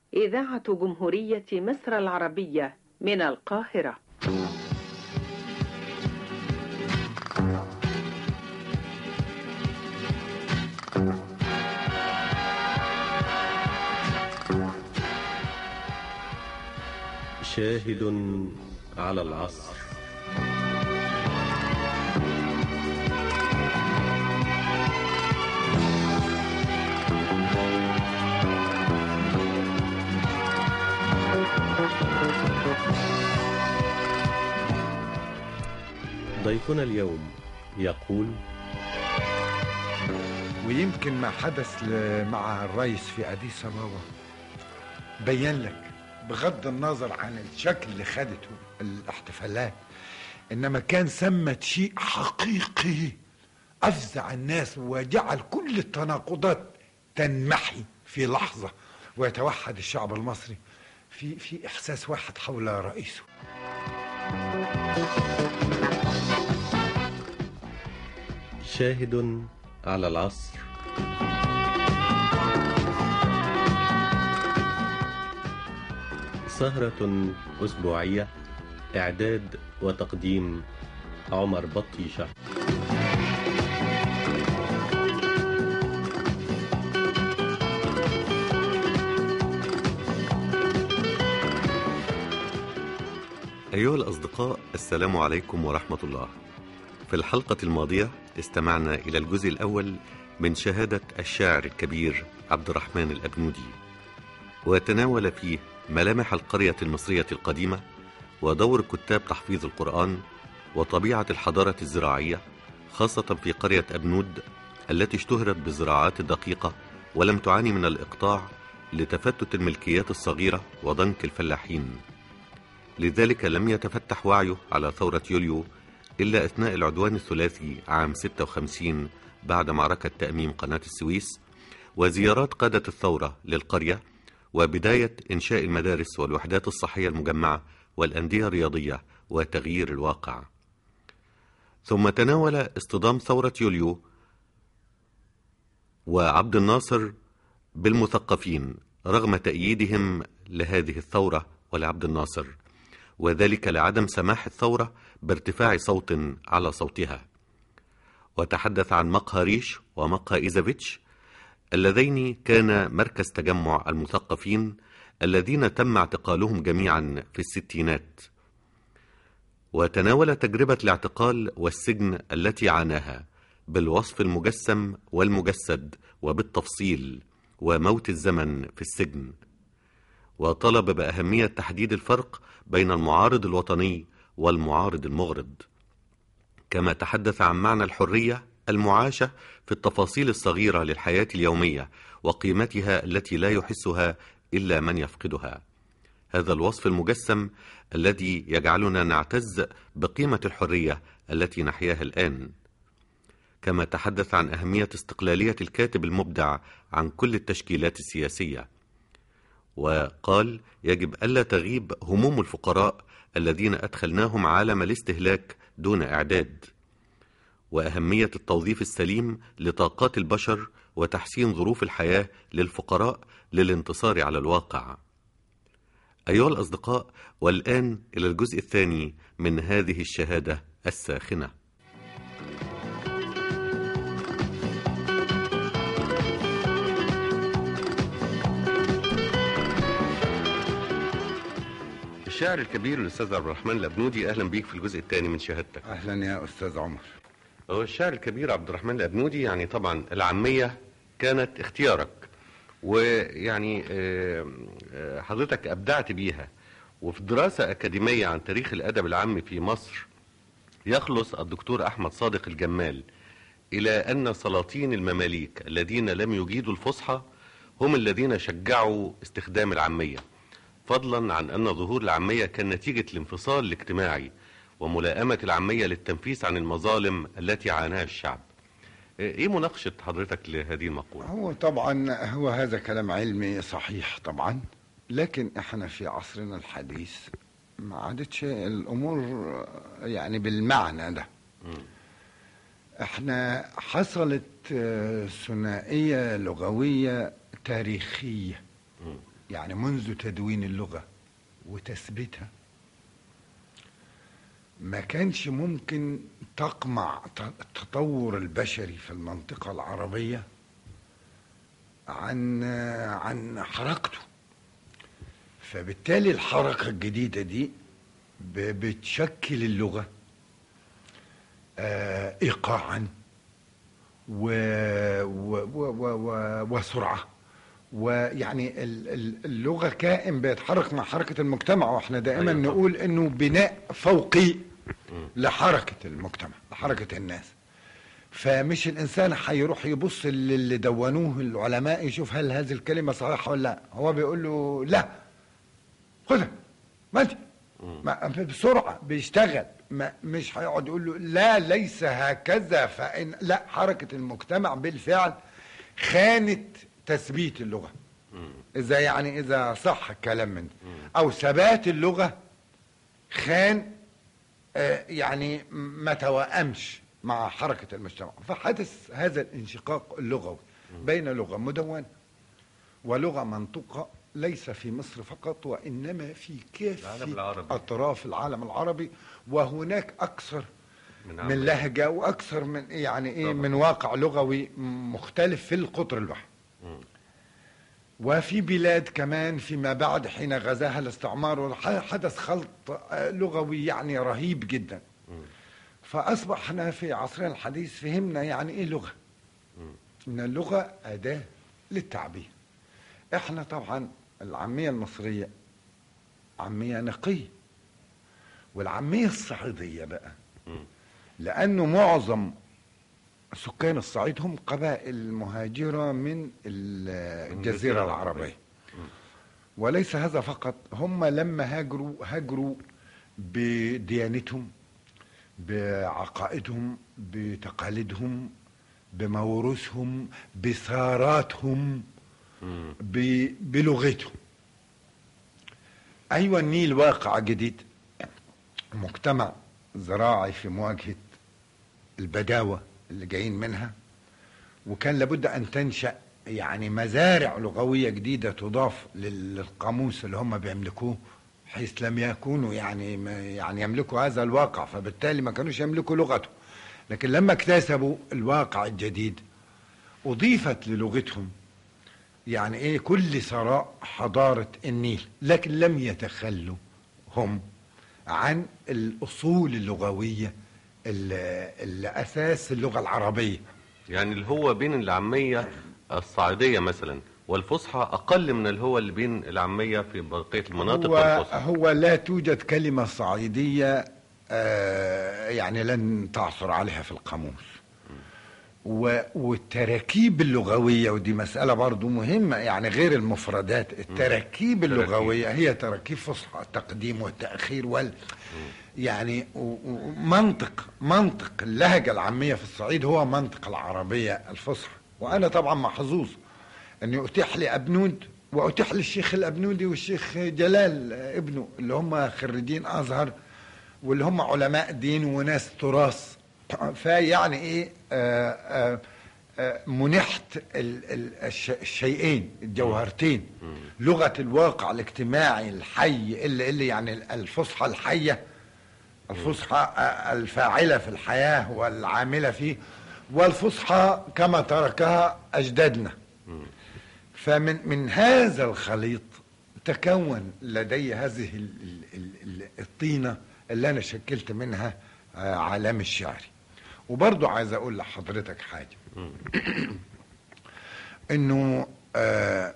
إذاعة جمهورية مصر العربية من القاهرة شاهد على العصر ضيفنا اليوم يقول ويمكن ما حدث ل- مع الرئيس في أديس أبابا بين لك بغض النظر عن الشكل اللي خدته الاحتفالات إنما كان ثمة شيء حقيقي أفزع الناس وجعل كل التناقضات تنمحي في لحظة ويتوحد الشعب المصري في في إحساس واحد حول رئيسه شاهد على العصر سهرة أسبوعية إعداد وتقديم عمر بطيشة أيها الأصدقاء السلام عليكم ورحمة الله في الحلقة الماضية استمعنا إلى الجزء الأول من شهادة الشاعر الكبير عبد الرحمن الأبنودي وتناول فيه ملامح القرية المصرية القديمة ودور كتاب تحفيظ القرآن وطبيعة الحضارة الزراعية خاصة في قرية أبنود التي اشتهرت بالزراعات الدقيقة ولم تعاني من الإقطاع لتفتت الملكيات الصغيرة وضنك الفلاحين لذلك لم يتفتح وعيه على ثورة يوليو إلا أثناء العدوان الثلاثي عام 56 بعد معركة تأميم قناة السويس وزيارات قادة الثورة للقرية وبداية إنشاء المدارس والوحدات الصحية المجمعة والأندية الرياضية وتغيير الواقع ثم تناول اصطدام ثورة يوليو وعبد الناصر بالمثقفين رغم تأييدهم لهذه الثورة ولعبد الناصر وذلك لعدم سماح الثورة بارتفاع صوت على صوتها وتحدث عن مقهى ريش ومقهى إيزافيتش اللذين كان مركز تجمع المثقفين الذين تم اعتقالهم جميعا في الستينات وتناول تجربة الاعتقال والسجن التي عاناها بالوصف المجسم والمجسد وبالتفصيل وموت الزمن في السجن وطلب بأهمية تحديد الفرق بين المعارض الوطني والمعارض المغرض كما تحدث عن معنى الحرية المعاشة في التفاصيل الصغيرة للحياة اليومية وقيمتها التي لا يحسها إلا من يفقدها هذا الوصف المجسم الذي يجعلنا نعتز بقيمة الحرية التي نحياها الآن كما تحدث عن أهمية استقلالية الكاتب المبدع عن كل التشكيلات السياسية وقال يجب ألا تغيب هموم الفقراء الذين أدخلناهم عالم الاستهلاك دون إعداد وأهمية التوظيف السليم لطاقات البشر وتحسين ظروف الحياة للفقراء للانتصار على الواقع أيها الأصدقاء والآن إلى الجزء الثاني من هذه الشهادة الساخنة الشاعر الكبير الأستاذ عبد الرحمن الأبنودي أهلا بيك في الجزء الثاني من شهادتك أهلا يا أستاذ عمر هو الشاعر الكبير عبد الرحمن الأبنودي يعني طبعا العامية كانت اختيارك ويعني آه، آه، حضرتك أبدعت بيها وفي دراسة أكاديمية عن تاريخ الأدب العامي في مصر يخلص الدكتور أحمد صادق الجمال إلى أن سلاطين المماليك الذين لم يجيدوا الفصحى هم الذين شجعوا استخدام العامية فضلا عن أن ظهور العامية كان نتيجة الانفصال الاجتماعي وملائمة العامية للتنفيس عن المظالم التي عاناها الشعب ايه مناقشة حضرتك لهذه المقولة؟ هو طبعا هو هذا كلام علمي صحيح طبعا لكن احنا في عصرنا الحديث ما عادتش الامور يعني بالمعنى ده احنا حصلت آه، ثنائيه لغويه تاريخيه يعني منذ تدوين اللغة وتثبيتها ما كانش ممكن تقمع ت- التطور البشري في المنطقة العربية عن عن حركته فبالتالي الحركة الجديدة دي ب- بتشكل اللغة آه، إيقاعا و و و و و وسرعة ويعني ال- ال- اللغة كائن بيتحرك مع حركة المجتمع واحنا دائما أيوة طبعا. نقول انه بناء فوقي لحركة المجتمع لحركة الناس فمش الانسان هيروح يبص للي دونوه العلماء يشوف هل هذه الكلمة صحيحة ولا لا هو بيقول له لا خدها ماشي ما بسرعة بيشتغل ما مش هيقعد يقول له لا ليس هكذا فإن لا حركة المجتمع بالفعل خانت تثبيت اللغة إذا يعني إذا صح الكلام من أو ثبات اللغة خان آه، يعني ما توائمش مع حركة المجتمع فحدث هذا الانشقاق اللغوي بين لغة مدونة ولغة منطوقة ليس في مصر فقط وإنما في العالم كافة العربي. أطراف العالم العربي وهناك أكثر من من, عمل. من لهجة وأكثر من يعني إيه طبعا. من واقع لغوي مختلف في القطر الواحد مم. وفي بلاد كمان فيما بعد حين غزاها الاستعمار حدث خلط آه، لغوي يعني رهيب جدا فأصبحنا في عصرنا الحديث فهمنا يعني إيه لغة إن اللغة أداة للتعبير إحنا طبعا العامية المصرية عامية نقية والعامية الصعيدية بقى مم. لأنه معظم سكان الصعيد هم قبائل مهاجرة من ال- الجزيرة العربية وليس هذا فقط هم لما هاجروا هاجروا بديانتهم بعقائدهم بتقاليدهم بموروثهم بثاراتهم مم. ب- بلغتهم ايوه النيل واقع جديد مجتمع زراعي في مواجهه البداوه اللي جايين منها وكان لابد ان تنشا يعني مزارع لغويه جديده تضاف للقاموس اللي هم بيملكوه حيث لم يكونوا يعني ما- يعني يملكوا هذا الواقع فبالتالي ما كانوش يملكوا لغته لكن لما اكتسبوا الواقع الجديد اضيفت للغتهم يعني ايه كل ثراء حضارة النيل لكن لم يتخلوا هم عن الأصول اللغوية اللي اللي أساس اللغة العربية يعني اللي هو بين العامية الصعيدية مثلا والفصحى أقل من اللي هو اللي بين العامية في بقية المناطق هو, والفصحى هو لا توجد كلمة صعيدية آه يعني لن تعثر عليها في القاموس و- والتراكيب اللغوية ودي مسألة برضو مهمة يعني غير المفردات التراكيب اللغوية هي تراكيب فصحى التقديم والتأخير وال يعني و- و- منطق منطق اللهجة العامية في الصعيد هو منطق العربية الفصحى وأنا طبعا محظوظ أني أتيح لي أبنود وأتيح لي الشيخ الأبنودي والشيخ جلال ابنه اللي هم خريجين أزهر واللي هم علماء دين وناس تراث فيعني ايه آه آه آه منحت ال- ال- الش- الشيئين الجوهرتين لغة الواقع الاجتماعي الحي اللي, اللي يعني الفصحى الحية الفصحى آه، الفاعلة في الحياة والعاملة فيه والفصحى كما تركها أجدادنا فمن من هذا الخليط تكون لدي هذه ال- ال- ال- ال- الطينة اللي أنا شكلت منها آه، عالم الشعري وبرضو عايز أقول لحضرتك حاجة إنه آه،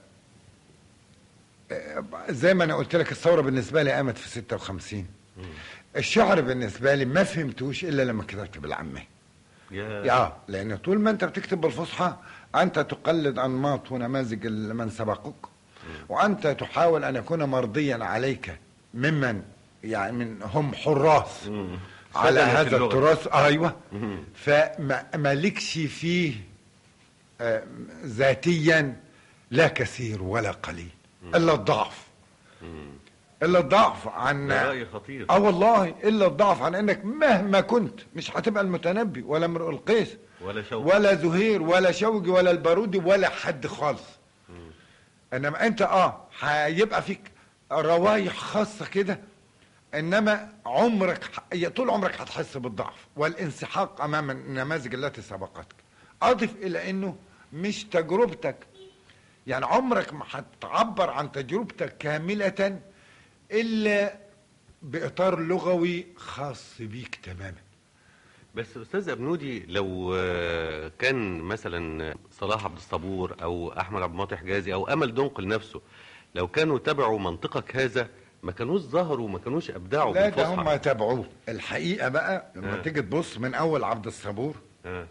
آه، زي ما أنا قلت لك الثورة بالنسبة لي قامت في 56 الشعر بالنسبة لي ما فهمتوش إلا لما كتبت بالعامية يا يا لان طول ما انت بتكتب بالفصحى انت تقلد انماط ونماذج من سبقوك وانت تحاول ان يكون مرضيا عليك ممن يعني من هم حراس مم. على سدنة هذا اللغة. التراث ايوه مم. فما مالكش فيه آه، ذاتيا لا كثير ولا قليل الا الضعف الا الضعف عن ده رأي خطير اه والله الا الضعف عن انك مهما كنت مش هتبقى المتنبي ولا امرؤ القيس ولا شوق ولا زهير ولا شوقي ولا البارودي ولا حد خالص انما انت اه هيبقى فيك روايح خاصه كده انما عمرك ح- طول عمرك هتحس بالضعف والانسحاق امام النماذج التي سبقتك اضف الى انه مش تجربتك يعني عمرك ما هتعبر عن تجربتك كامله الا باطار لغوي خاص بيك تماما بس استاذ ابنودي لو آه، كان مثلا صلاح عبد الصبور او احمد عبد المعطي حجازي او امل دنقل نفسه لو كانوا تبعوا منطقك هذا ما كانوش ظهروا ما كانوش ابدعوا لا ده بالفصحى هم تابعوه الحقيقه بقى لما آه. تيجي تبص من اول عبد الصبور آه.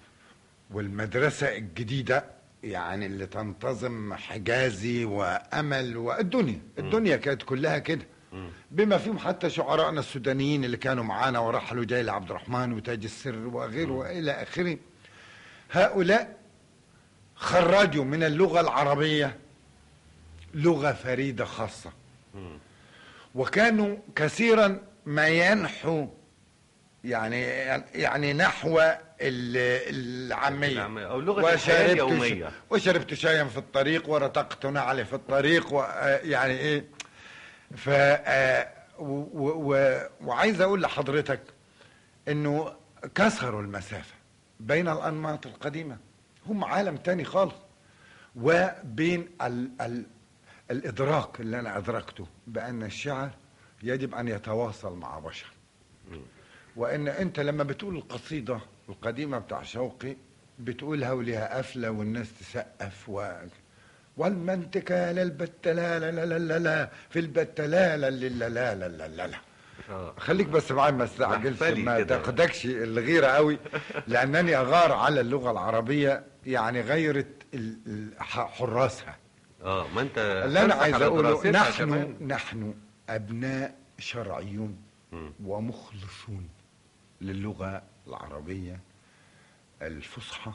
والمدرسة الجديدة يعني اللي تنتظم حجازي وأمل والدنيا الدنيا كانت كلها كده بما فيهم حتى شعراءنا السودانيين اللي كانوا معانا ورحلوا جاي عبد الرحمن وتاج السر وغيره وإلى آخره هؤلاء خرجوا من اللغة العربية لغة فريدة خاصة وكانوا كثيرا ما ينحوا يعني يعني نحو ال- العامية العامية، أو لغة الحياة وشربت اليومية. ش- وشربت شايا في الطريق ورتقت نعلي في الطريق و يعني ايه ف آه، و- و- و- وعايز اقول لحضرتك انه كسروا المسافة بين الانماط القديمة هم عالم تاني خالص وبين ال ال الادراك اللي انا ادركته بان الشعر يجب ان يتواصل مع بشر وان انت لما بتقول القصيده القديمه بتاع شوقي بتقولها وليها قفله والناس تسقف و والمنتكه للبتلا لا لا لا لا لا في البتلا لا لا لا لا لا لا لا لا آه. خليك بس معايا ما تستعجلش محفلي ما كده. تاخدكش الغيره قوي لانني اغار على اللغه العربيه يعني غيرت ال- ال- ح- حراسها اه ما انت اللي انا حرصك عايز على اقوله دراستها نحن كمان. نحن ابناء شرعيون مم. ومخلصون للغه العربيه الفصحى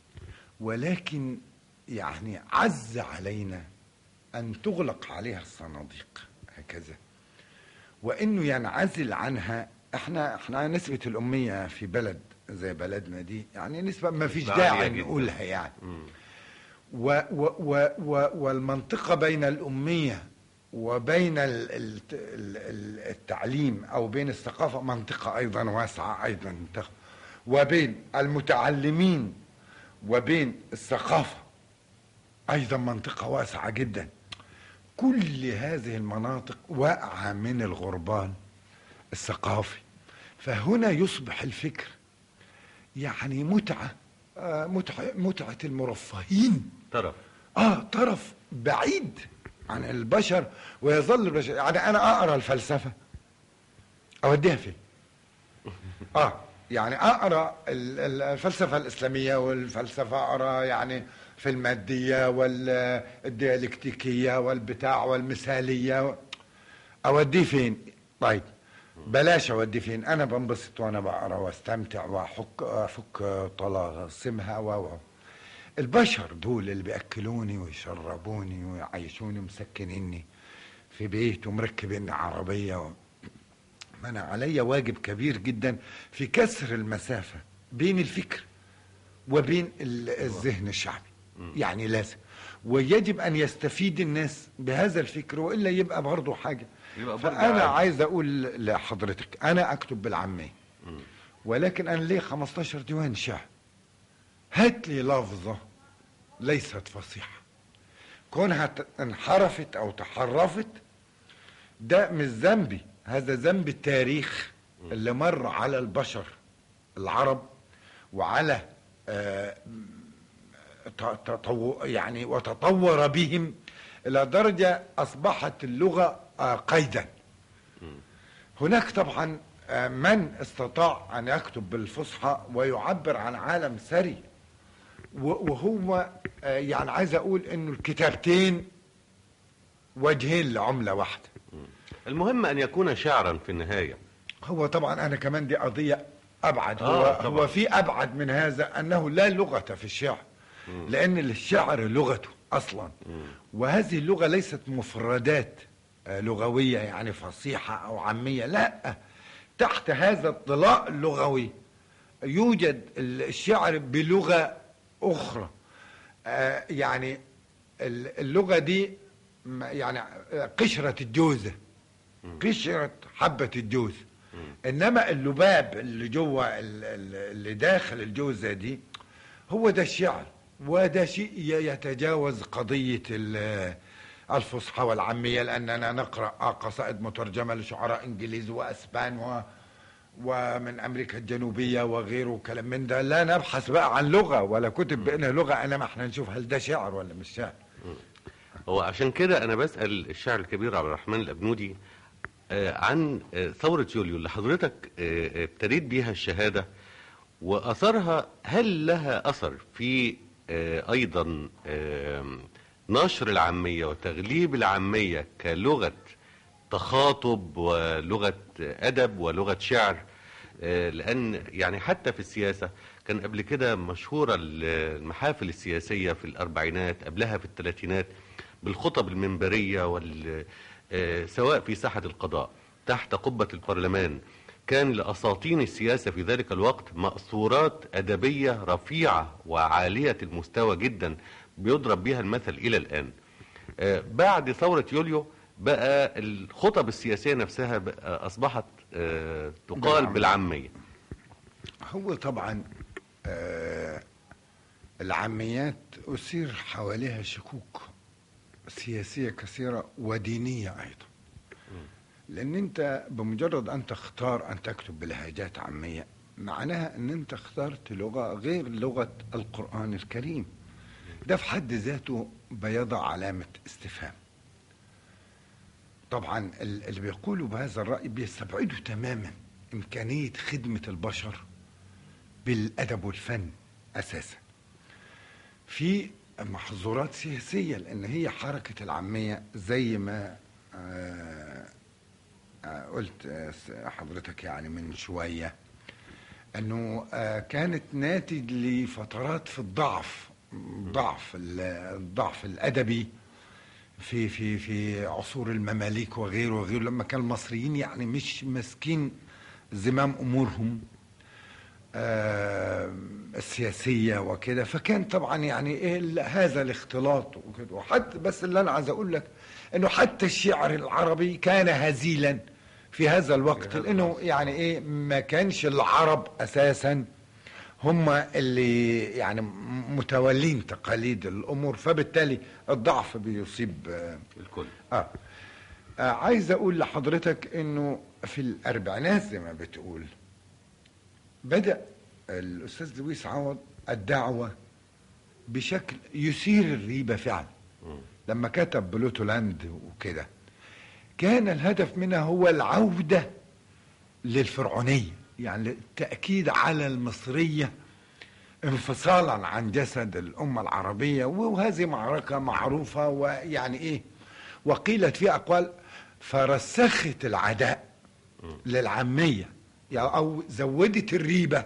ولكن يعني عز علينا ان تغلق عليها الصناديق هكذا وانه ينعزل عنها احنا احنا نسبه الاميه في بلد زي بلدنا دي يعني نسبه ما فيش نسبة عالية داعي جداً. نقولها يعني مم. و و و و والمنطقة بين الأمية وبين ال- ال- ال- التعليم أو بين الثقافة منطقة أيضا واسعة أيضا منطقة وبين المتعلمين وبين الثقافة أيضا منطقة واسعة جدا كل هذه المناطق واقعة من الغربال الثقافي فهنا يصبح الفكر يعني متعة آه، متعة متعة المرفهين طرف اه طرف بعيد عن البشر ويظل البشر يعني انا اقرا الفلسفه اوديها فين اه يعني اقرا ال- ال- الفلسفه الاسلاميه والفلسفه اقرا يعني في الماديه والديالكتيكيه والبتاع والمثاليه اوديه فين طيب بلاش اوديه فين انا بنبسط وانا بقرا واستمتع واحك افك طلاسمها و و البشر دول اللي بياكلوني ويشربوني ويعيشوني ومسكنيني في بيت ومركبين عربيه و... ما انا عليا واجب كبير جدا في كسر المسافه بين الفكر وبين ال- الذهن الشعبي يعني لازم ويجب ان يستفيد الناس بهذا الفكر والا يبقى برضه حاجه يبقى برضه فانا عادي. عايز اقول لحضرتك انا اكتب بالعاميه ولكن انا ليه 15 ديوان شعر هات لي لفظه ليست فصيحه كونها ت- انحرفت او تحرفت ده مش ذنبي هذا ذنب التاريخ اللي مر على البشر العرب وعلى آه، ت- تطو يعني وتطور بهم الى درجه اصبحت اللغه آه، قيدا هناك طبعا آه، من استطاع ان يكتب بالفصحى ويعبر عن عالم ثري و- وهو آه، يعني عايز اقول انه الكتابتين وجهين لعمله واحده المهم ان يكون شعرا في النهايه هو طبعا انا كمان دي قضيه ابعد هو آه، طبعاً. هو في ابعد من هذا انه لا لغه في الشعر لان الشعر لغته اصلا وهذه اللغه ليست مفردات آه، لغويه يعني فصيحه او عاميه لا تحت هذا الطلاء اللغوي يوجد الشعر بلغه اخرى آه، يعني ال- اللغة دي م- يعني قشرة الجوزة قشرة حبة الجوز انما اللباب اللي جوه ال- ال- اللي داخل الجوزة دي هو ده الشعر وده شيء ي- يتجاوز قضية ال- الفصحى والعامية لأننا نقرأ قصائد مترجمة لشعراء إنجليز وأسبان و ومن أمريكا الجنوبية وغيره كلام من ده لا نبحث بقى عن لغة ولا كتب بأنها لغة أنما احنا نشوف هل ده شعر ولا مش شعر هو عشان كده انا بسال الشاعر الكبير عبد الرحمن الابنودي آه، عن آه، ثوره يوليو اللي حضرتك آه، ابتديت بيها الشهاده واثرها هل لها اثر في آه، ايضا آه، نشر العاميه وتغليب العاميه كلغه تخاطب ولغه ادب ولغه شعر آه، لان يعني حتى في السياسه كان قبل كده مشهوره المحافل السياسيه في الاربعينات قبلها في الثلاثينات بالخطب المنبريه وال آه، سواء في ساحه القضاء تحت قبه البرلمان كان لاساطين السياسه في ذلك الوقت مأثورات ادبيه رفيعه وعاليه المستوى جدا بيضرب بها المثل الى الان آه، بعد ثوره يوليو بقى الخطب السياسيه نفسها بقى اصبحت آه، تقال بالعامية. بالعاميه هو طبعا آه العاميات أثير حواليها شكوك سياسية كثيرة ودينية أيضا لأن أنت بمجرد أن تختار أن تكتب بلهجات عامية معناها أن أنت اخترت لغة غير لغة القرآن الكريم ده في حد ذاته بيضع علامة استفهام طبعا ال- اللي بيقولوا بهذا الرأي بيستبعدوا تماما إمكانية خدمة البشر بالأدب والفن أساسا في محظورات سياسية لأن هي حركة العامية زي ما آه، آه، قلت آه، حضرتك يعني من شوية أنه آه، كانت ناتج لفترات في الضعف ضعف ال- الضعف الأدبي في في في عصور المماليك وغيره وغيره لما كان المصريين يعني مش ماسكين زمام امورهم آه السياسيه وكده فكان طبعا يعني ايه ال- هذا الاختلاط وكده وحتى بس اللي انا عايز اقول لك انه حتى الشعر العربي كان هزيلا في هذا الوقت هذا لانه يعني ايه ما كانش العرب اساسا هم اللي يعني م- متولين تقاليد الامور فبالتالي الضعف بيصيب آه الكل آه. آه عايز اقول لحضرتك انه في الاربعينات زي ما بتقول بدا الاستاذ لويس عوض الدعوه بشكل يثير الريبه فعلا لما كتب بلوتو لاند وكده كان الهدف منها هو العوده للفرعونيه يعني التاكيد على المصريه انفصالا عن جسد الامه العربيه وهذه معركه معروفه ويعني ايه وقيلت فيها اقوال فرسخت العداء للعاميه يعني او زودت الريبه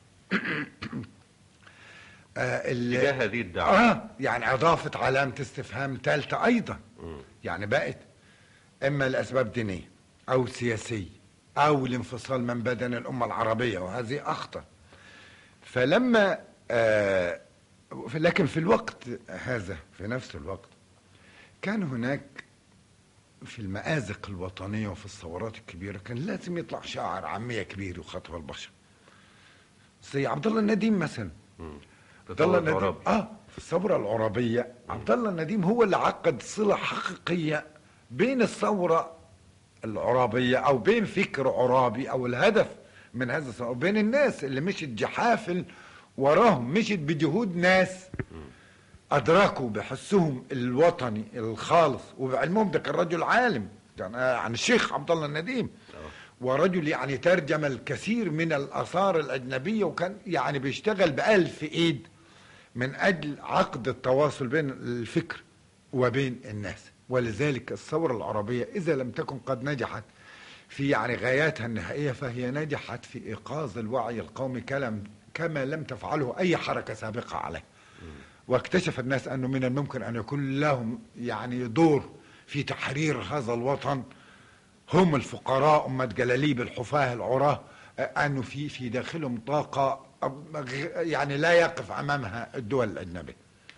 آه ال- تجاه هذه الدعوه اه يعني اضافت علامه استفهام ثالثه ايضا يعني بقت اما لاسباب دينيه او سياسيه او الانفصال من بدن الامه العربيه وهذه اخطر فلما آه لكن في الوقت هذا في نفس الوقت كان هناك في المآزق الوطنية وفي الثورات الكبيرة كان لازم يطلع شاعر عامية كبير يخاطب البشر زي عبد الله النديم مثلا عبد الله النديم العرابي. اه في الثورة العربية عبد الله النديم هو اللي عقد صلة حقيقية بين الثورة العرابية أو بين فكر عرابي أو الهدف من هذا الثورة وبين الناس اللي مشت جحافل وراهم مشت بجهود ناس أدركوا بحسهم الوطني الخالص وبعلمهم ده كان رجل عالم يعني عن الشيخ عبد الله النديم ورجل يعني ترجم الكثير من الآثار الأجنبية وكان يعني بيشتغل بألف إيد من أجل عقد التواصل بين الفكر وبين الناس ولذلك الثورة العربية إذا لم تكن قد نجحت في يعني غاياتها النهائية فهي نجحت في إيقاظ الوعي القومي كلام كما لم تفعله أي حركة سابقة عليه واكتشف الناس أنه من الممكن أن يكون لهم يعني دور في تحرير هذا الوطن هم الفقراء أمة جلاليب الحفاة العراة آه، أنه في في داخلهم طاقة آه، غ- يعني لا يقف أمامها الدول الأجنبية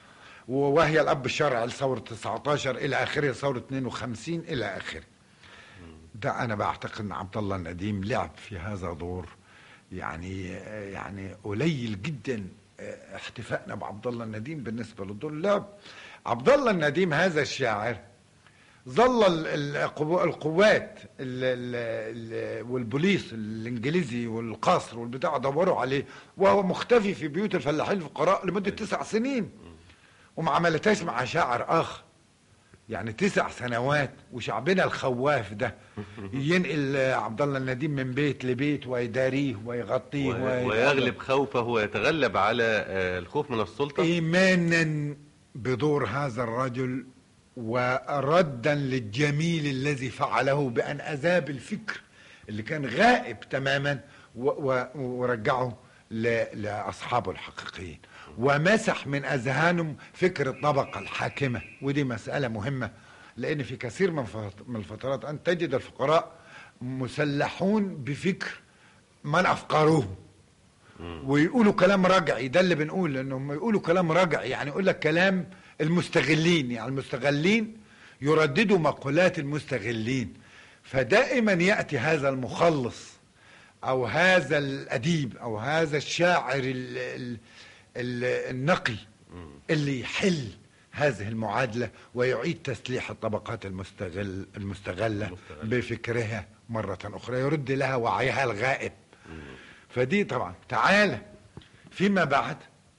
وهي الاب الشرعي لثوره 19 الى اخره ثوره 52 الى اخره ده انا بعتقد ان عبد الله النديم لعب في هذا دور يعني يعني قليل جدا احتفائنا بعبد الله النديم بالنسبه للدور اللعب عبد الله النديم هذا الشاعر ظل ال- القو- القوات ال- ال- ال- والبوليس الانجليزي والقصر والبتاع دوروا عليه وهو مختفي في بيوت الفلاحين الفقراء لمده تسع سنين وما عملتهاش مع شاعر اخر يعني تسع سنوات وشعبنا الخواف ده ينقل عبد الله النديم من بيت لبيت ويداريه ويغطيه و- ويغلب خوفه ويتغلب على آه، الخوف من السلطة ايمانا بدور هذا الرجل وردا للجميل الذي فعله بان اذاب الفكر اللي كان غائب تماما و- و- ورجعه ل- لاصحابه الحقيقيين ومسح من اذهانهم فكر الطبقه الحاكمه ودي مساله مهمه لان في كثير من فت- من الفترات ان تجد الفقراء مسلحون بفكر من افقروه ويقولوا كلام رجعي ده اللي بنقول انهم يقولوا كلام رجعي يعني يقول لك كلام المستغلين يعني المستغلين يرددوا مقولات المستغلين فدائما ياتي هذا المخلص او هذا الاديب او هذا الشاعر ال ال ال النقي اللي يحل هذه المعادله ويعيد تسليح الطبقات المستغل المستغله بفكرها مره اخرى يرد لها وعيها الغائب فدي طبعا تعالى فيما بعد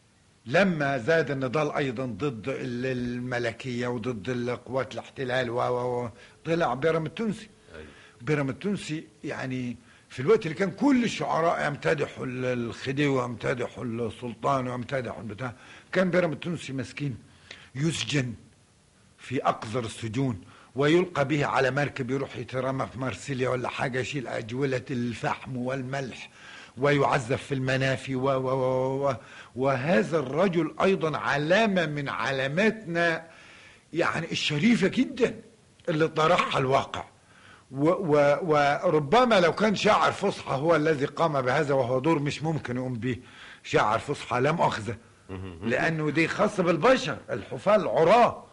لما زاد النضال ايضا ضد ال- الملكيه وضد قوات الاحتلال و و و طلع بيرم التونسي بيرم التونسي يعني في الوقت اللي كان كل الشعراء يمتدحوا ال- الخديوي ويمتدحوا السلطان ويمتدحوا البتاع كان بيرم التونسي مسكين يسجن في اقذر السجون ويلقى به على مركب يروح يترمى في مرسيليا ولا حاجه يشيل اجوله الفحم والملح ويعذب في المنافي و و و و وهذا الرجل ايضا علامه من علاماتنا يعني الشريفه جدا اللي طرحها الواقع و و وربما لو كان شاعر فصحى هو الذي قام بهذا وهو دور مش ممكن يقوم به شاعر فصحى لا مؤاخذه لانه دي خاصه بالبشر الحفاة العراة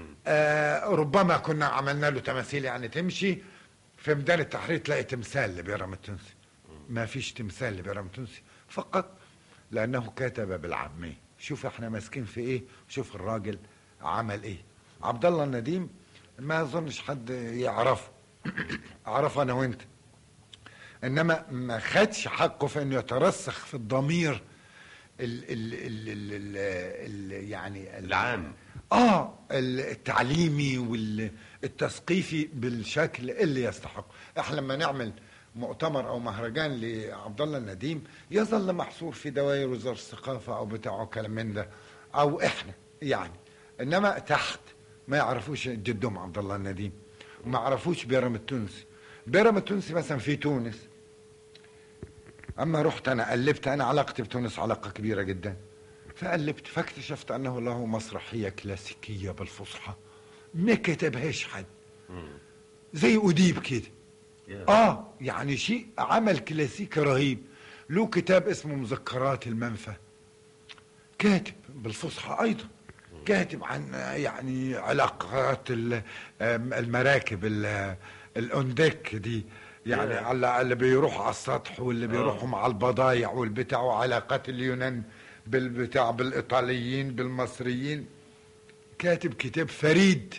آه ربما كنا عملنا له تماثيل يعني تمشي في ميدان التحرير تلاقي تمثال لبيرام التونسي ما فيش تمثال لبيرام التونسي فقط لانه كتب بالعاميه شوف احنا ماسكين في ايه شوف الراجل عمل ايه عبد الله النديم ما اظنش حد يعرفه اعرفه انا وانت انما ما خدش حقه في انه يترسخ في الضمير ال ال ال ال ال ال يعني ال- العام. اه التعليمي والتثقيفي بالشكل اللي يستحق احنا لما نعمل مؤتمر او مهرجان لعبد الله النديم يظل محصور في دوائر وزاره الثقافه او بتاع كلام من ده او احنا يعني انما تحت ما يعرفوش جدهم عبد الله النديم وما يعرفوش بيرم التونسي بيرم التونسي مثلا في تونس اما رحت انا قلبت انا علاقتي بتونس علاقه كبيره جدا فقلبت فاكتشفت انه له مسرحيه كلاسيكيه بالفصحى ما كتبهاش حد زي اديب كده اه يعني شيء عمل كلاسيكي رهيب له كتاب اسمه مذكرات المنفى كاتب بالفصحى ايضا كاتب عن يعني علاقات ال- آم، المراكب ال- الاونديك دي يعني ياه. على اللي بيروحوا على السطح واللي بيروحوا مع البضايع والبتاع وعلاقات اليونان بالبتاع بالايطاليين بالمصريين كاتب كتاب فريد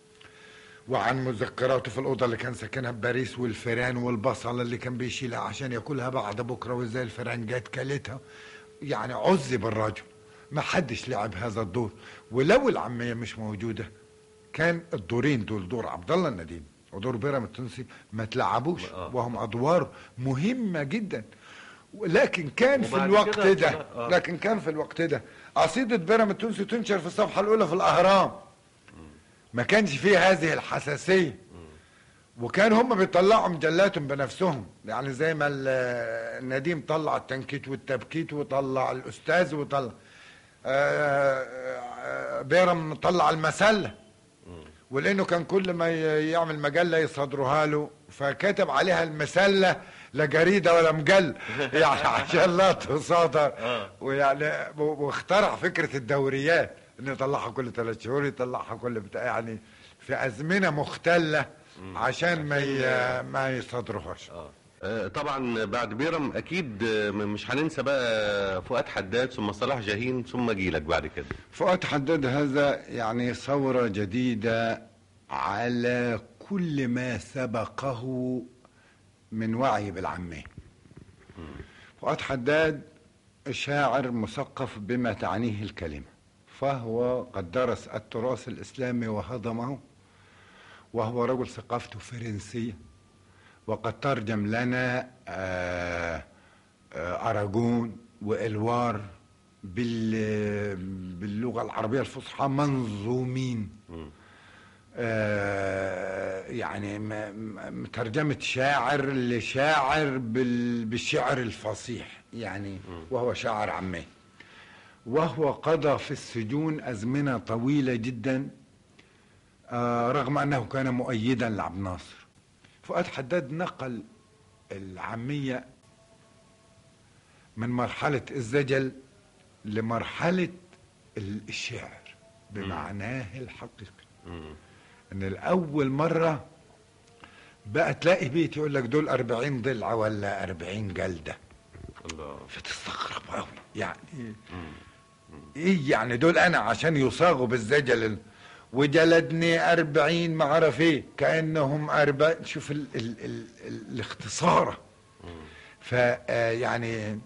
وعن مذكراته في الأوضة اللي كان ساكنها بباريس والفيران والبصل اللي كان بيشيلها عشان ياكلها بعد بكرة وازاي الفيران جت كلتها يعني عذب الرجل ما حدش لعب هذا الدور ولو العامية مش موجودة كان الدورين دول دور عبد الله النديم ودور بيرام التونسي ما تلعبوش آه. وهم أدوار مهمة جدا لكن كان في وبعد الوقت كده ده طلع- آه. لكن كان في الوقت ده قصيدة بيرام التونسي تنشر في الصفحة الأولى في الأهرام ما كانش فيه هذه الحساسية وكان هم بيطلعوا مجلاتهم بنفسهم يعني زي ما ال- النديم طلع التنكيت والتبكيت وطلع الأستاذ وطلع آه، آه، بيرم طلع المسلة ولانه كان كل ما ي- يعمل مجله يصدروها له فكتب عليها المسله لا جريده ولا مجله يعني عشان لا تصادر ويعني و- واخترع فكره الدوريات انه يطلعها كل ثلاث شهور يطلعها كل بتاع يعني في ازمنه مختله عشان ما ي... ما يصدروهاش آه، طبعا بعد بيرم اكيد آه، مش هننسى بقى فؤاد حداد ثم صلاح جاهين ثم جيلك بعد كده فؤاد حداد هذا يعني ثورة جديدة على كل ما سبقه من وعي بالعامية فؤاد حداد شاعر مثقف بما تعنيه الكلمة فهو قد درس التراث الإسلامي وهضمه وهو رجل ثقافته فرنسية وقد ترجم لنا آه، آه، أراجون وإلوار بال- باللغة العربية الفصحى منظومين آه، يعني م- م- ترجمة شاعر لشاعر بال- بالشعر الفصيح يعني وهو شاعر عامي وهو قضى في السجون أزمنة طويلة جدا آه، رغم أنه كان مؤيدا لعبد الناصر فؤاد حداد نقل العامية من مرحلة الزجل لمرحلة ال- الشعر بمعناه الحقيقي ان الاول مرة بقى تلاقي بيت يقول لك دول 40 ضلعة ولا 40 جلدة الله فتستغرب قوي يعني ايه يعني دول انا عشان يصاغوا بالزجل وجلدني أربعين ما عرف ايه كأنهم أربع شوف ال ال ال ال الاختصارة فيعني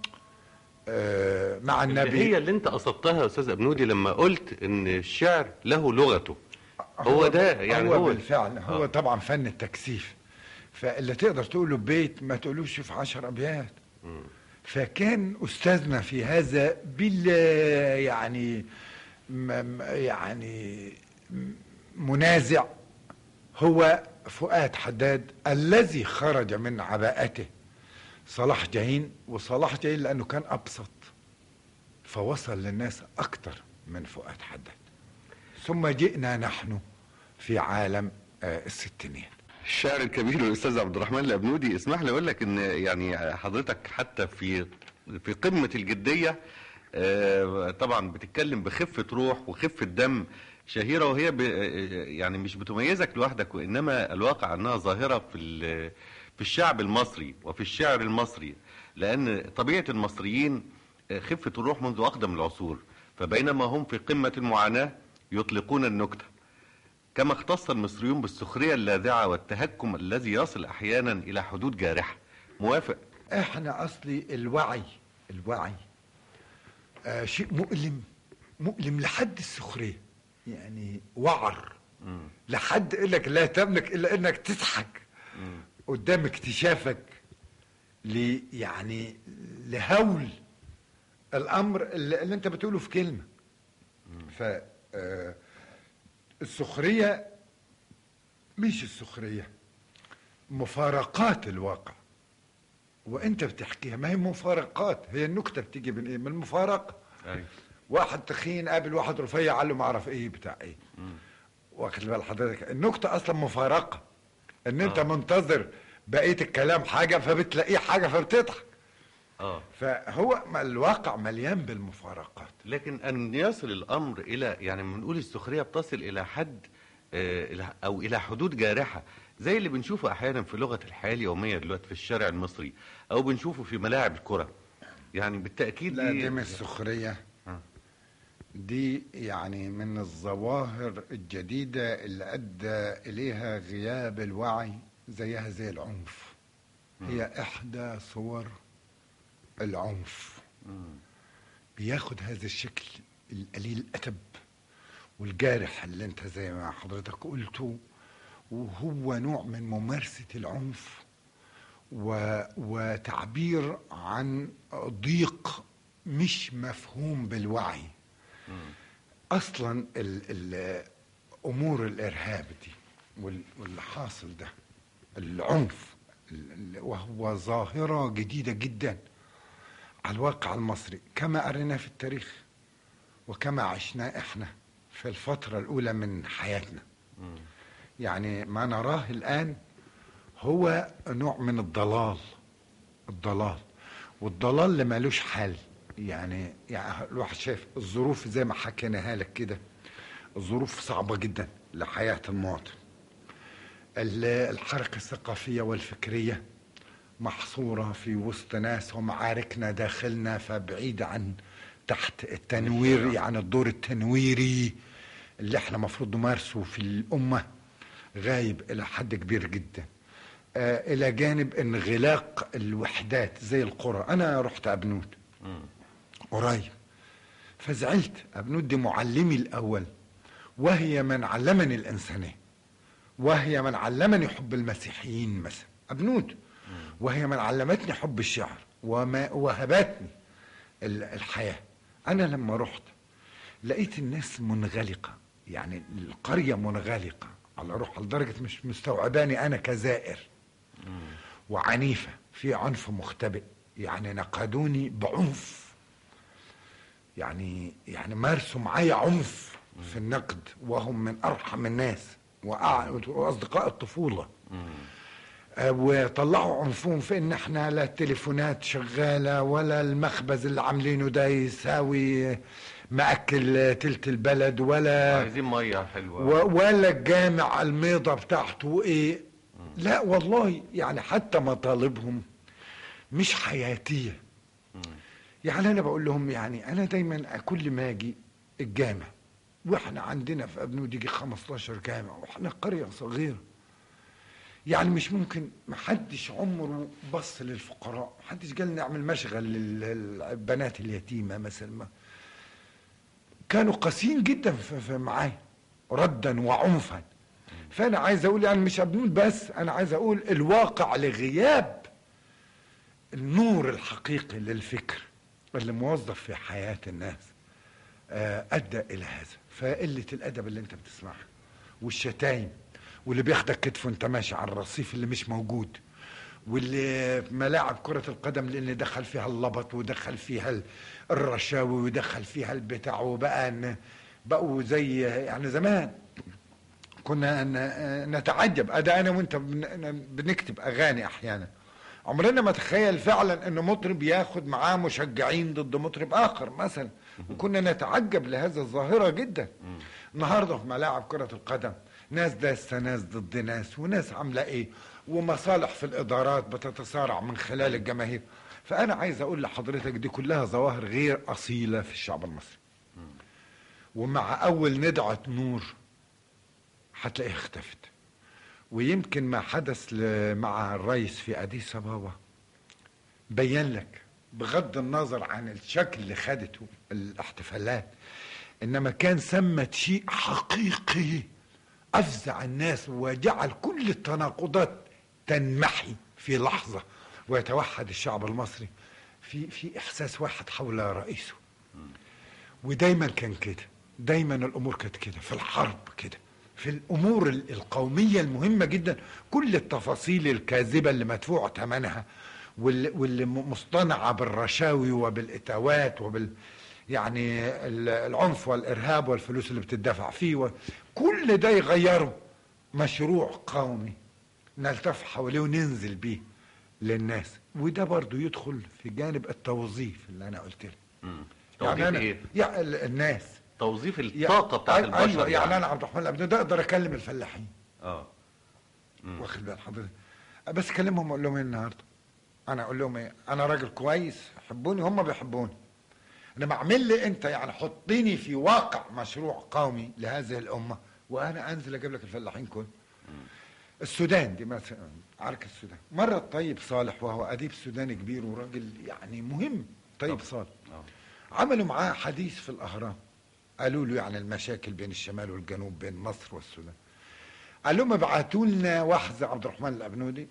مع النبي هي اللي انت قصدتها يا استاذ ابنودي لما قلت ان الشعر له لغته هو ده يعني هو, هو بالفعل هو آه. طبعا فن التكثيف فاللي تقدر تقوله بيت ما تقولوش في عشر ابيات فكان استاذنا في هذا بال يعني م- م- يعني م- منازع هو فؤاد حداد الذي خرج من عباءته صلاح جاهين وصلاح جاهين لانه كان ابسط فوصل للناس اكتر من فؤاد حداد ثم جئنا نحن في عالم آه، الستينيات الشاعر الكبير الاستاذ عبد الرحمن الابنودي اسمح لي اقول لك ان يعني حضرتك حتى في في قمه الجديه آه، طبعا بتتكلم بخفه روح وخفه دم شهيره وهي ب- يعني مش بتميزك لوحدك وانما الواقع انها ظاهره في ال- في الشعب المصري وفي الشعر المصري لان طبيعه المصريين آه، خفه الروح منذ اقدم العصور فبينما هم في قمه المعاناه يطلقون النكته كما اختص المصريون بالسخرية اللاذعة والتهكم الذي يصل أحيانا إلى حدود جارحة موافق احنا اصلي الوعي الوعي آه شيء مؤلم مؤلم لحد السخريه يعني وعر لحد يقول لك لا تملك الا انك تضحك قدام اكتشافك ل يعني لهول الامر اللي, اللي انت بتقوله في كلمه ف آه، السخريه مش السخريه مفارقات الواقع وانت بتحكيها ما هي مفارقات هي النكته بتيجي من ايه من المفارقه واحد تخين قابل واحد رفيع قال له ما اعرف ايه بتاع ايه واخد بال حضرتك النكته اصلا مفارقه ان انت آه. منتظر بقيه الكلام حاجه فبتلاقيه حاجه فبتضحك آه. فهو ما الواقع مليان بالمفارقات لكن أن يصل الأمر إلى يعني بنقول السخرية بتصل إلى حد آه، إلى- أو إلى حدود جارحة زي اللي بنشوفه أحيانا في لغة الحياة اليومية دلوقتي في الشارع المصري أو بنشوفه في ملاعب الكرة يعني بالتأكيد لا دي مش سخرية آه. دي يعني من الظواهر الجديدة اللي أدى إليها غياب الوعي زيها زي العنف هي إحدى صور العنف بياخد هذا الشكل القليل الأدب والجارح اللي انت زي ما حضرتك قلته وهو نوع من ممارسة العنف و... وتعبير عن ضيق مش مفهوم بالوعي اصلا ال... ال... امور الارهاب دي وال... واللي حاصل ده العنف ال- ال- وهو ظاهره جديده جدا على الواقع المصري كما قرينا في التاريخ وكما عشنا احنا في الفتره الاولى من حياتنا يعني ما نراه الان هو نوع من الضلال الضلال والضلال اللي مالوش حل يعني يعني الواحد شايف الظروف زي ما حكيناها لك كده الظروف صعبة جدا لحياة المواطن ال- الحركة الثقافية والفكرية محصورة في وسط ناس ومعاركنا داخلنا فبعيدة عن تحت التنوير يعني الدور التنويري اللي احنا مفروض نمارسه في الأمة غايب إلى حد كبير جدا آه إلى جانب انغلاق الوحدات زي القرى أنا رحت أبنود قريب فزعلت أبنود دي معلمي الأول وهي من علمني الإنسانية وهي من علمني حب المسيحيين مثلا أبنود وهي من علمتني حب الشعر وما وهبتني ال- الحياة أنا لما رحت لقيت الناس منغلقة يعني القرية منغلقة على روح لدرجة مش مستوعباني أنا كزائر وعنيفة في عنف مختبئ يعني نقدوني بعنف يعني يعني مارسوا معايا عنف في النقد وهم من أرحم الناس وأع- وأصدقاء الطفولة آه، وطلعوا عنفهم في ان احنا لا التليفونات شغاله ولا المخبز اللي عاملينه ده يساوي مأكل تلت البلد ولا عايزين ميه حلوه و- ولا الجامع الميضة بتاعته ايه لا والله يعني حتى مطالبهم مش حياتية يعني انا بقول لهم يعني انا دايما كل ما اجي الجامع واحنا عندنا في ابنود يجي 15 جامع واحنا قرية صغيرة يعني مش ممكن محدش عمره بص للفقراء محدش قال نعمل مشغل للبنات اليتيمة مثلا ما كانوا قاسيين جدا في في معايا ردا وعنفا فانا عايز اقول يعني مش ابنود بس انا عايز اقول الواقع لغياب النور الحقيقي للفكر اللي موظف في حياة الناس آه، ادى الى هذا فقلة الادب اللي انت بتسمعها والشتايم واللي بياخدك كتف وانت ماشي على الرصيف اللي مش موجود واللي في ملاعب كرة القدم لان دخل فيها اللبط ودخل فيها ال- الرشاوي ودخل فيها البتاع وبقى ان بقوا زي يعني زمان كنا ن- نتعجب ادى انا وانت بن- بنكتب اغاني احيانا عمرنا ما تخيل فعلا ان مطرب ياخد معاه مشجعين ضد مطرب اخر مثلا وكنا نتعجب لهذه الظاهره جدا النهارده في ملاعب كره القدم ناس داسه ناس ضد ناس وناس عامله ايه ومصالح في الادارات بتتصارع من خلال الجماهير فانا عايز اقول لحضرتك دي كلها ظواهر غير اصيله في الشعب المصري ومع اول ندعه نور هتلاقيها اختفت ويمكن ما حدث ل- مع الرئيس في اديس ابابا بين لك بغض النظر عن الشكل اللي خدته الاحتفالات انما كان ثمة شيء حقيقي افزع الناس وجعل كل التناقضات تنمحي في لحظة ويتوحد الشعب المصري في في احساس واحد حول رئيسه ودايما كان كده دايما الامور كانت كده في الحرب كده في الامور ال- القوميه المهمه جدا كل التفاصيل الكاذبه اللي مدفوع ثمنها واللي, واللي م- مصطنعه بالرشاوي وبالاتاوات وبال يعني ال- العنف والارهاب والفلوس اللي بتدفع فيه و... كل ده يغيره مشروع قومي نلتف حواليه وننزل بيه للناس وده برضو يدخل في جانب التوظيف اللي انا قلت له توظيف أنا ايه؟ يعني ال- الناس توظيف يا- الطاقه بتاعت أي- البشر أيوة يعني انا عبد الرحمن الابني ده اقدر اكلم الفلاحين اه واخد بال حضرتك بس اكلمهم اقول لهم ايه النهارده انا اقول لهم ايه انا راجل كويس يحبوني هم بيحبوني انما اعمل لي انت يعني حطيني في واقع مشروع قومي لهذه الامه وانا انزل اجيب لك الفلاحين كل السودان دي مثلا عركة السودان مرة الطيب صالح وهو أديب سوداني كبير وراجل يعني مهم طيب صالح عملوا معاه حديث في الأهرام قالوا له يعني المشاكل بين الشمال والجنوب بين مصر والسودان قال لهم ابعتوا لنا واحد زي عبد الرحمن الابنودي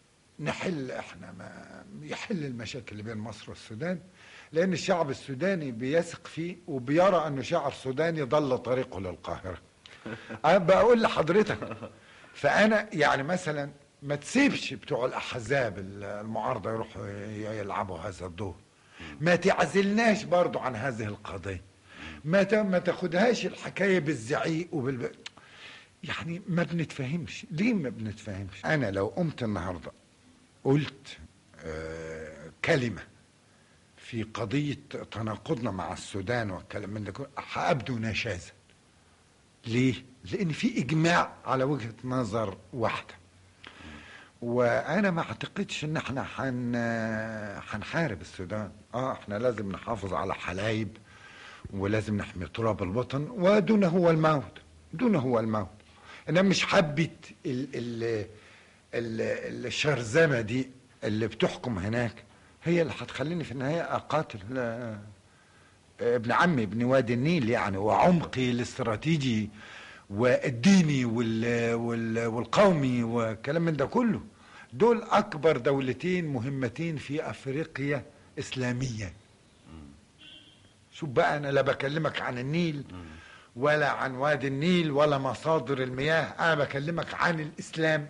نحل احنا ما يحل المشاكل اللي بين مصر والسودان لان الشعب السوداني بيثق فيه وبيرى انه شعب سوداني ضل طريقه للقاهره انا بقول لحضرتك فانا يعني مثلا ما تسيبش بتوع الاحزاب المعارضه يروحوا يلعبوا هذا الدور ما تعزلناش برضو عن هذه القضيه ما ت- ما تاخدهاش الحكايه بالزعيق وبال يعني ما بنتفهمش ليه ما بنتفهمش انا لو قمت النهارده قلت آه كلمه في قضيه تناقضنا مع السودان والكلام من ده كله هابدو نشازا ليه؟ لان في اجماع على وجهه نظر واحده وانا ما اعتقدش ان احنا حن هنحارب السودان اه احنا لازم نحافظ على حلايب ولازم نحمي تراب الوطن ودونه هو الموت دونه هو الموت انا مش حبة ال ال ال الشرذمة دي اللي بتحكم هناك هي اللي هتخليني في النهاية اقاتل آه، ابن عمي ابن وادي النيل يعني وعمقي الاستراتيجي والديني وال وال والقومي والكلام من ده كله دول اكبر دولتين مهمتين في افريقيا اسلاميا شوف بقى انا لا بكلمك عن النيل ولا عن وادي النيل ولا مصادر المياه انا بكلمك عن الاسلام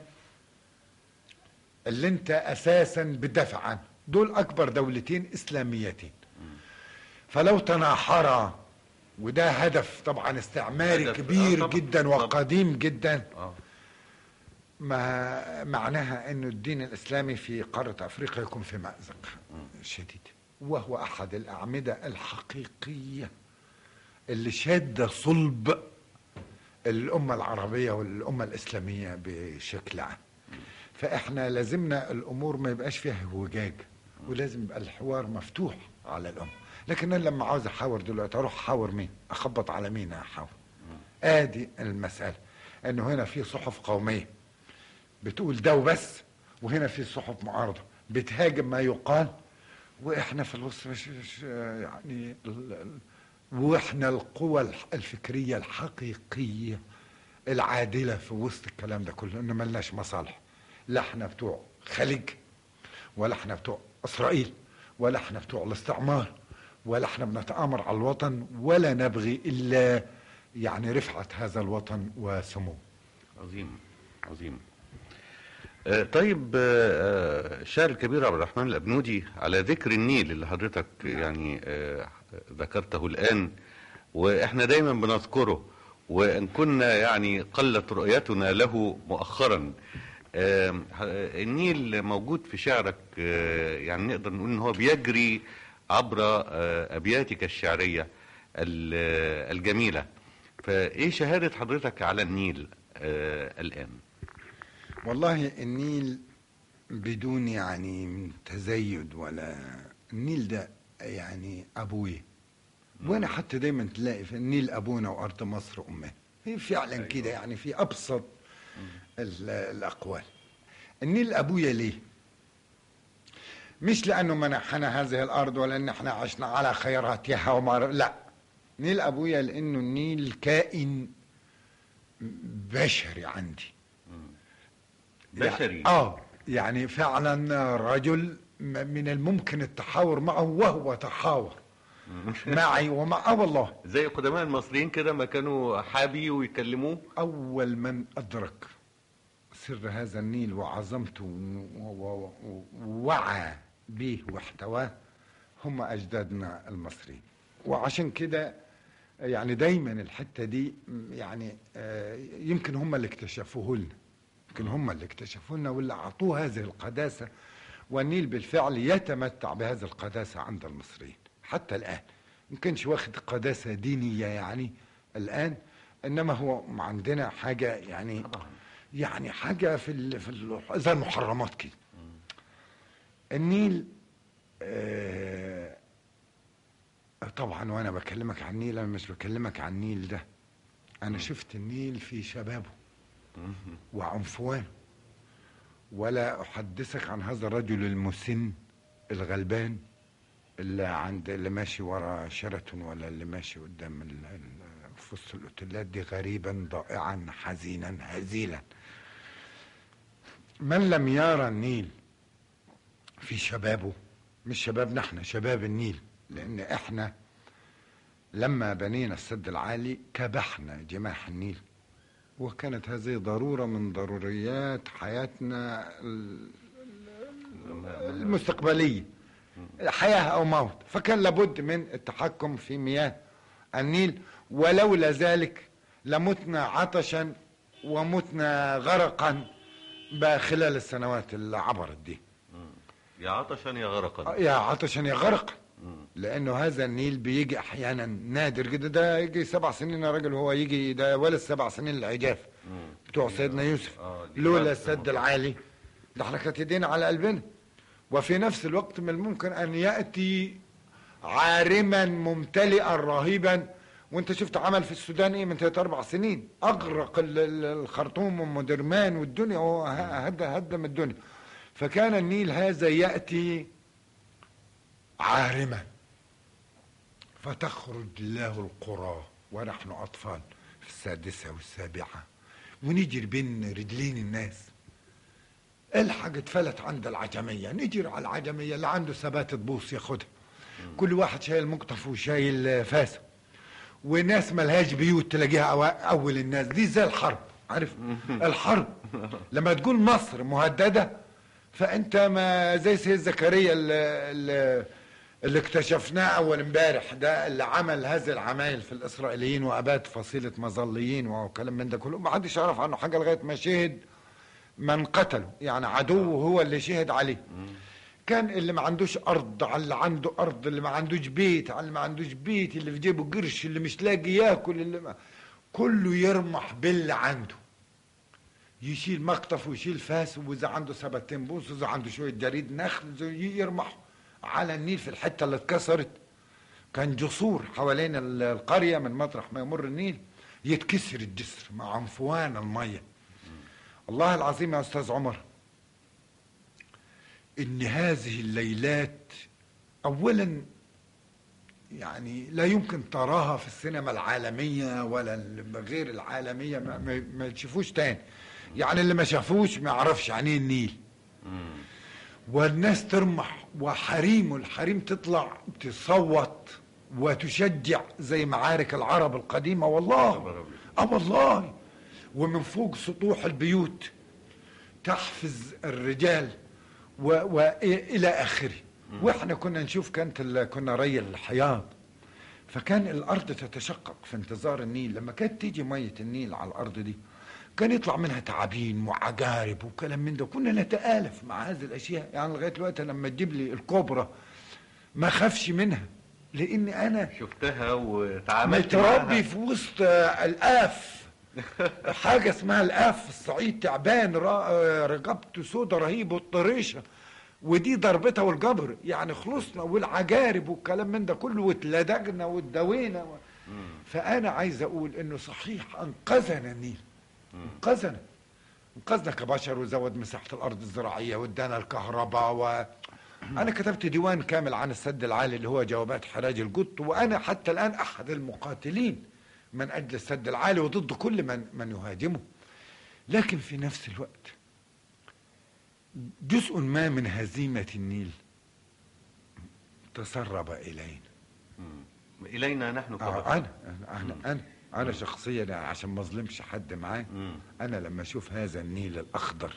اللي انت اساسا بتدافع عنه دول اكبر دولتين اسلاميتين فلو تناحرا وده هدف طبعا استعماري هدف- كبير آه طبعاً، جدا طبعاً. وقديم جدا اه ما معناها انه الدين الاسلامي في قاره افريقيا يكون في مازق شديد وهو احد الاعمده الحقيقيه اللي شاده صلب الامه العربيه والامه الاسلاميه بشكل عام فاحنا لازمنا الامور ما يبقاش فيها هوجاج ولازم يبقى الحوار مفتوح على الامه لكن انا لما عاوز احاور دلوقتي اروح احاور مين اخبط على مين احاور ادي المساله انه هنا في صحف قوميه بتقول ده وبس وهنا في صحف معارضه بتهاجم ما يقال واحنا في الوسط مش, مش يعني ال- ال- واحنا القوى الح- الفكريه الحقيقيه العادله في وسط الكلام ده كله انه ملناش مصالح لا احنا بتوع خليج ولا احنا بتوع اسرائيل ولا احنا بتوع الاستعمار ولا احنا بنتآمر على الوطن ولا نبغي الا يعني رفعه هذا الوطن وسموه عظيم عظيم آه، طيب آه، آه، الشاعر الكبير عبد الرحمن الأبنودي على ذكر النيل اللي حضرتك يعني آه، ذكرته الآن وإحنا دايما بنذكره وإن كنا يعني قلت رؤيتنا له مؤخرا آه، النيل موجود في شعرك آه، يعني نقدر نقول إن هو بيجري عبر آه، أبياتك الشعرية ال- آه، الجميلة فإيه شهادة حضرتك على النيل آه، الآن؟ والله النيل بدون يعني من تزيد ولا النيل ده يعني ابوي وانا حتى دايما تلاقي في النيل ابونا وارض مصر امنا هي فعلا أيوة. كده يعني في ابسط ال- الاقوال النيل ابويا ليه مش لانه منحنا هذه الارض ولا ان احنا عشنا على خيراتها وما لا نيل ابويا لانه النيل كائن بشري عندي بشري يعني اه يعني فعلا رجل م- من الممكن التحاور معه وهو تحاور معي ومع اه والله زي قدماء المصريين كده ما كانوا حابي ويكلموه اول من ادرك سر هذا النيل وعظمته و- و- و- ووعى به واحتواه هم اجدادنا المصريين وعشان كده يعني دايما الحته دي م- يعني آه، يمكن هم اللي اكتشفوه لنا يمكن هم اللي اكتشفوه لنا واللي اعطوه هذه القداسه والنيل بالفعل يتمتع بهذه القداسه عند المصريين حتى الان ما كانش واخد قداسه دينيه يعني الان انما هو عندنا حاجه يعني طبعا يعني حاجه في ال في ال زي المحرمات كده النيل آه طبعا وانا بكلمك عن النيل انا مش بكلمك عن النيل ده انا شفت النيل في شبابه وعنفوانه ولا احدثك عن هذا الرجل المسن الغلبان اللي عند اللي ماشي ورا شيراتون ولا اللي ماشي قدام ال- ال- في وسط الاوتيلات دي غريبا ضائعا حزينا هزيلا من لم يرى النيل في شبابه مش شبابنا احنا شباب النيل لان احنا لما بنينا السد العالي كبحنا جماح النيل وكانت هذه ضرورة من ضروريات حياتنا ال- المستقبلية حياة أو موت فكان لابد من التحكم في مياه النيل ولولا ذلك لمتنا عطشا ومتنا غرقا بقى خلال السنوات اللي عبرت دي يا عطشا يا غرقا يا عطشا يا غرقا مم. لانه هذا النيل بيجي احيانا نادر جدا ده يجي سبع سنين يا راجل هو يجي ده ولا السبع سنين العجاف بتوع سيدنا يوسف آه، دي لولا بس السد العالي ده احنا كانت ايدينا على قلبنا وفي نفس الوقت من الممكن ان ياتي عارما ممتلئا رهيبا وانت شفت عمل في السودان ايه من ثلاث اربع سنين اغرق ال- ال- الخرطوم ام درمان والدنيا هو ه- هد هدم الدنيا فكان النيل هذا ياتي عارما فتخرج له القرى ونحن اطفال في السادسه والسابعه ونجري بين رجلين الناس الحاجة اتفلت عند العجمية نجري على العجمية اللي عنده ثبات تبوس ياخدها كل واحد شايل مقطف وشايل فاسة وناس ملهاش بيوت تلاقيها أوا- أول الناس دي زي الحرب عارف الحرب لما تقول مصر مهددة فأنت ما زي سيد زكريا اللي, اللي, اللي اكتشفناه أول امبارح ده اللي عمل هذه العمايل في الإسرائيليين وأباد فصيلة مظليين وكلام من ده كله ما حدش يعرف عنه حاجة لغاية ما شهد من قتله يعني عدوه هو اللي شهد عليه كان اللي ما عندوش ارض على اللي عنده ارض اللي ما عندوش بيت على اللي ما عندوش بيت اللي في جيبه قرش اللي مش لاقي ياكل اللي ما كله يرمح باللي عنده يشيل مقطف ويشيل فاس واذا عنده سبتين بوص واذا عنده شويه جريد نخل زي- يرمح على النيل في الحته اللي اتكسرت كان جسور حوالين ال- القريه من مطرح ما يمر النيل يتكسر الجسر مع عنفوان الميه والله العظيم يا استاذ عمر ان هذه الليلات اولا يعني لا يمكن تراها في السينما العالميه ولا ال- غير العالميه ما, ما, ما تشوفوش تاني يعني اللي ما شافوش ما يعرفش يعني ايه النيل والناس ترمح وحريم والحريم تطلع تصوت وتشجع زي معارك العرب القديمه والله اه والله ومن فوق سطوح البيوت تحفز الرجال والى اخره واحنا كنا نشوف كانت ال- كنا ري الحياض فكان الارض تتشقق في انتظار النيل لما كانت تيجي ميه النيل على الارض دي كان يطلع منها تعابين وعجارب وكلام من ده كنا نتآلف مع هذه الاشياء يعني لغايه دلوقتي لما تجيب لي الكوبرا ما خافش منها لاني انا شفتها وتعاملت معاها متربي في وسط آه، الآف حاجة اسمها الآف في الصعيد تعبان را- آه، رقبته سودة رهيب والطريشة ودي ضربتها والجبر يعني خلصنا والعجارب والكلام من ده كله واتلدغنا واتدوينا و... فأنا عايز أقول إنه صحيح أنقذنا النيل أنقذنا انقذنا كبشر وزود مساحة الأرض الزراعية وادانا الكهرباء و... أنا كتبت ديوان كامل عن السد العالي اللي هو جوابات حراج القط وأنا حتى الآن أحد المقاتلين من أجل السد العالي وضد كل من من يهاجمه لكن في نفس الوقت جزء ما من هزيمة النيل تسرب إلينا الينا نحن آه، كبشر أنا أنا أنا أنا شخصيا يعني عشان ما أظلمش حد معاه مم. أنا لما أشوف هذا النيل الأخضر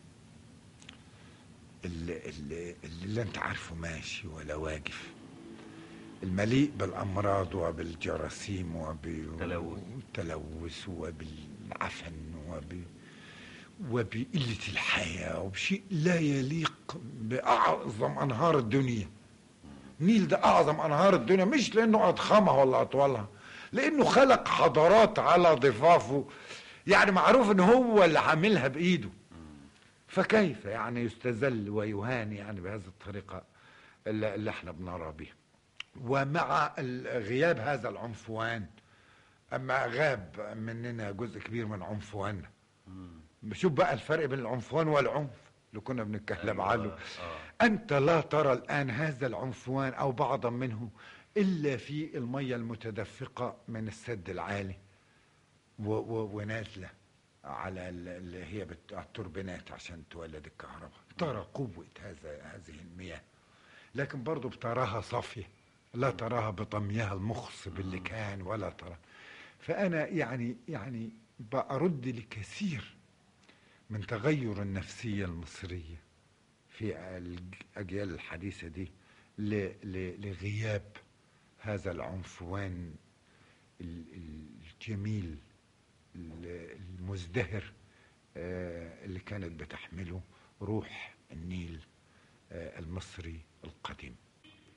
اللي, اللي, اللي لا أنت عارفه ماشي ولا واقف المليء بالأمراض وبالجراثيم تلوث. وبالتلوث وبالعفن وب وبقلة الحياة وبشيء لا يليق بأعظم أنهار الدنيا النيل ده أعظم أنهار الدنيا مش لأنه أضخمها ولا أطولها لأنه خلق حضارات على ضفافه يعني معروف إن هو اللي عاملها بإيده فكيف يعني يستذل ويهان يعني بهذه الطريقة اللي, اللي احنا بنرى بها ومع ال- غياب هذا العنفوان أما غاب مننا جزء كبير من عنفواننا شوف بقى الفرق بين العنفوان والعنف اللي كنا بنتكلم أيوة، عنه آه. أنت لا ترى الآن هذا العنفوان أو بعضا منه إلا في المية المتدفقة من السد العالي و- و- ونازلة على ال- اللي هي بت- التوربينات عشان تولد الكهرباء ترى قوة هذا هذه المياه لكن برضو بتراها صافية لا تراها بطميها المخص باللي كان ولا ترى فأنا يعني يعني بأرد لكثير من تغير النفسية المصرية في الأجيال الحديثة دي ل- ل- لغياب هذا العنفوان ال- ال- الجميل ال- المزدهر آه، اللي كانت بتحمله روح النيل آه، المصري القديم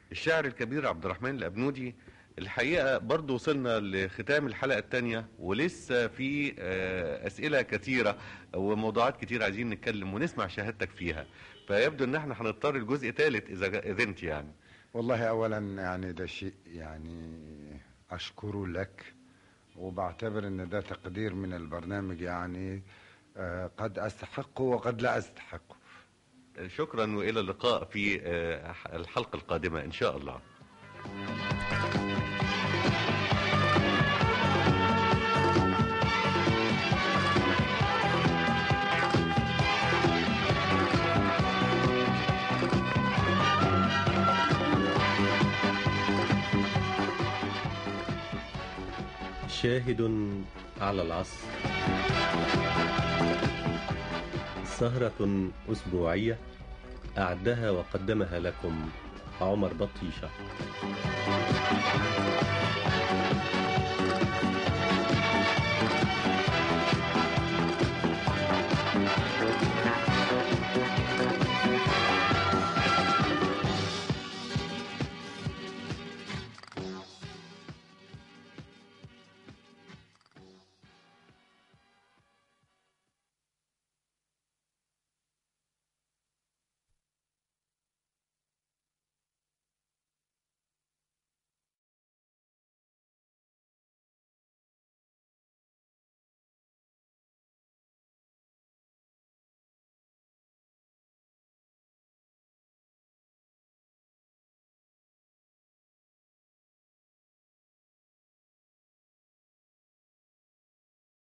الشاعر الكبير عبد الرحمن الأبنودي الحقيقة برضو وصلنا لختام الحلقة الثانية ولسه في آه، أسئلة كثيرة وموضوعات كتير عايزين نتكلم ونسمع شهادتك فيها فيبدو ان احنا هنضطر لجزء ثالث اذا اذنت يعني والله اولا يعني ده شيء يعني اشكره لك وبعتبر ان ده تقدير من البرنامج يعني آه، قد استحقه وقد لا استحقه شكرا والى اللقاء في آه، الحلقة القادمة ان شاء الله شاهد على العصر سهرة أسبوعية أعدها وقدمها لكم عمر بطيشة